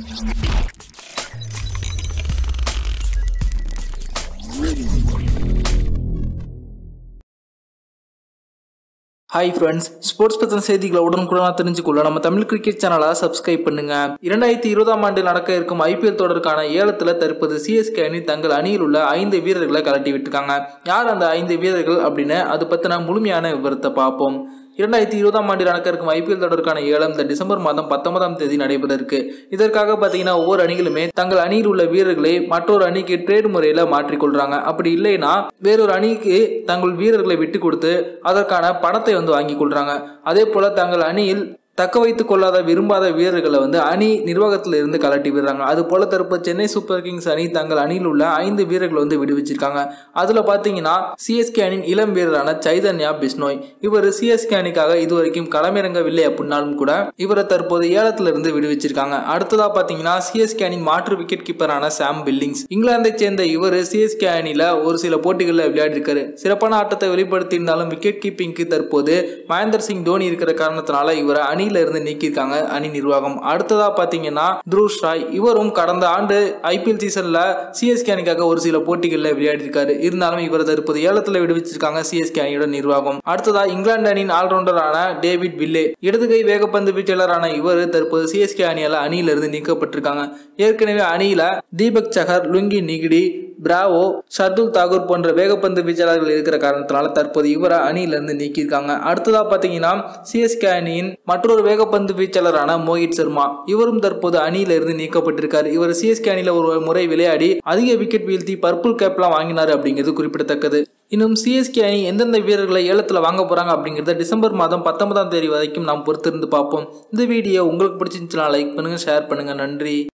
hi friends sports பற்றின செய்திகளை உடனுக்குடனாக தெரிஞ்சுக்கொள்ள நம்ம தமிழ் கிரிக்கெட் சேனலை சப்ஸ்கிரைப் பண்ணுங்க இரண்டாயிரத்தி இருபதாம் ஆண்டு நடக்க இருக்கும் ஐபிஎல் தொடருக்கான ஏலத்தில் தற்போது சிஎஸ்கே அணி தங்கள் அணியில் உள்ள ஐந்து வீரர்களை கலட்டி விட்டுருக்காங்க யார் அந்த ஐந்து வீரர்கள் அப்படின்னு அது பற்றின முழுமையான விவரத்தை பார்ப்போம் இரண்டாயிரத்தி இருபதாம் ஆண்டில் நடக்க இருக்கும் ஐபிஎல் தொடருக்கான ஏலம் இந்த டிசம்பர் மாதம் பத்தொன்பதாம் தேதி நடைபெற இருக்கு இதற்காக பார்த்தீங்கன்னா ஒவ்வொரு அணிகளுமே தங்கள் அணியில் உள்ள வீரர்களை மற்றொரு அணிக்கு ட்ரேட் முறையில் மாற்றிக்கொள்றாங்க அப்படி இல்லைன்னா வேறொரு அணிக்கு தங்கள் வீரர்களை விட்டு கொடுத்து அதற்கான பணத்தை வந்து வாங்கி கொள்றாங்க அதே போல தங்கள் அணியில் தக்க வைத்துக் கொள்ளாத விரும்பாத வீரர்களை வந்து அணி நிர்வாகத்தில் இருந்து கலட்டி விடுறாங்க அது போல தற்போது சென்னை சூப்பர் கிங்ஸ் அணி தங்கள் அணியில் உள்ள ஐந்து வீரர்களை வந்து விடுவிச்சிருக்காங்க அதுல பாத்தீங்கன்னா சிஎஸ்கே அணியின் இளம் வீரரான சைதன்யா பிஸ்னோய் இவர் சிஎஸ்கே அணிக்காக இதுவரைக்கும் களமிறங்கவில்லை அப்படின்னாலும் கூட இவரை தற்போது ஏலத்துல இருந்து விடுவிச்சிருக்காங்க அடுத்ததா பாத்தீங்கன்னா சிஎஸ்கே அணியின் மாற்று விக்கெட் கீப்பரான சாம் பில்லிங்ஸ் இங்கிலாந்தை சேர்ந்த இவர் சிஎஸ்கே அணியில ஒரு சில போட்டிகளில் விளையாடி இருக்காரு சிறப்பான ஆட்டத்தை வெளிப்படுத்தி இருந்தாலும் விக்கெட் கீப்பிங்க்கு தற்போது மகேந்தர் சிங் தோனி இருக்கிற காரணத்தினால இவரை அணி அணியில இருந்து நீக்கியிருக்காங்க அணி நிர்வாகம் அடுத்ததா பாத்தீங்கன்னா த்ரூஷ் ராய் இவரும் கடந்த ஆண்டு ஐபிஎல் சீசன்ல சிஎஸ்கே அணிக்காக ஒரு சில போட்டிகளில் விளையாடி இருக்காரு இருந்தாலும் இவர் தற்போது ஏலத்தில் விடுவிச்சிருக்காங்க சிஎஸ்கே அணியோட நிர்வாகம் அடுத்ததா இங்கிலாந்து அணியின் ஆல்ரவுண்டரான டேவிட் வில்லே இடதுகை வேகப்பந்து வீச்சாளரான இவர் தற்போது சிஎஸ்கே அணியால அணியில இருந்து நீக்கப்பட்டிருக்காங்க ஏற்கனவே அணியில Deepak Chahar Lungi Ngidi Bravo Shardul Thakur போன்ற வேகப்பந்து வீச்சாளர்கள் இருக்கிற காரணத்தினால தற்போது இவரை அணியிலிருந்து நீக்கியிருக்காங்க அடுத்ததா பாத்தீங்கன்னா சிஎஸ்கே அணியின் மற்றொரு வேகப்பந்து வீச்சாளரான மோஹித் சர்மா இவரும் தற்போது அணியிலிருந்து நீக்கப்பட்டிருக்காரு இவர் சிஎஸ்கே அணியில ஒரு முறை விளையாடி அதிக விக்கெட் வீழ்த்தி பர்பிள் கேப்லாம் வாங்கினார் அப்படிங்கிறது குறிப்பிடத்தக்கது இன்னும் சிஎஸ்கே அணி எந்தெந்த வீரர்களை ஏலத்தில் வாங்க போறாங்க அப்படிங்கிறத டிசம்பர் மாதம் பத்தொன்பதாம் தேதி வரைக்கும் நாம் பொறுத்திருந்து பார்ப்போம் இந்த வீடியோ உங்களுக்கு பிடிச்சிருந்துச்சுன்னா லைக் பண்ணுங்க ஷேர் பண்ணுங்க நன்றி